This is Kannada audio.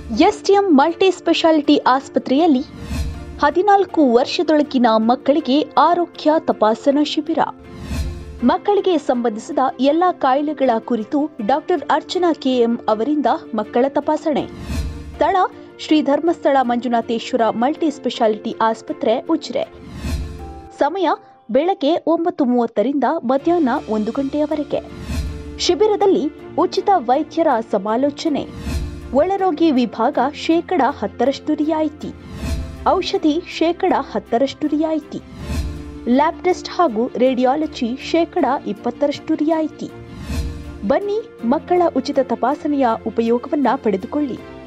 ಎಸ್ಟಿಎಂ ಮಲ್ಟಿ ಸ್ಪೆಷಾಲಿಟಿ ಆಸ್ಪತ್ರೆಯಲ್ಲಿ ಹದಿನಾಲ್ಕು ವರ್ಷದೊಳಗಿನ ಮಕ್ಕಳಿಗೆ ಆರೋಗ್ಯ ತಪಾಸಣಾ ಶಿಬಿರ ಮಕ್ಕಳಿಗೆ ಸಂಬಂಧಿಸಿದ ಎಲ್ಲ ಕಾಯಿಲೆಗಳ ಕುರಿತು ಡಾಕ್ಟರ್ ಅರ್ಚನಾ ಕೆಎಂ ಅವರಿಂದ ಮಕ್ಕಳ ತಪಾಸಣೆ ಸ್ಥಳ ಶ್ರೀ ಧರ್ಮಸ್ಥಳ ಮಂಜುನಾಥೇಶ್ವರ ಮಲ್ಟಿ ಸ್ಪೆಷಾಲಿಟಿ ಆಸ್ಪತ್ರೆ ಉಜಿರೆ ಸಮಯ ಬೆಳಗ್ಗೆ ಒಂಬತ್ತು ಮೂವತ್ತರಿಂದ ಮಧ್ಯಾಹ್ನ ಒಂದು ಗಂಟೆಯವರೆಗೆ ಶಿಬಿರದಲ್ಲಿ ಉಚಿತ ವೈದ್ಯರ ಸಮಾಲೋಚನೆ ಒಳರೋಗಿ ವಿಭಾಗ ಶೇಕಡ ಹತ್ತರಷ್ಟು ರಿಯಾಯಿತಿ ಔಷಧಿ ಶೇಕಡ ಹತ್ತರಷ್ಟು ರಿಯಾಯಿತಿ ಲ್ಯಾಬ್ ಟೆಸ್ಟ್ ಹಾಗೂ ರೇಡಿಯಾಲಜಿ ಶೇಕಡ ಇಪ್ಪತ್ತರಷ್ಟು ರಿಯಾಯಿತಿ ಬನ್ನಿ ಮಕ್ಕಳ ಉಚಿತ ತಪಾಸಣೆಯ ಉಪಯೋಗವನ್ನ ಪಡೆದುಕೊಳ್ಳಿ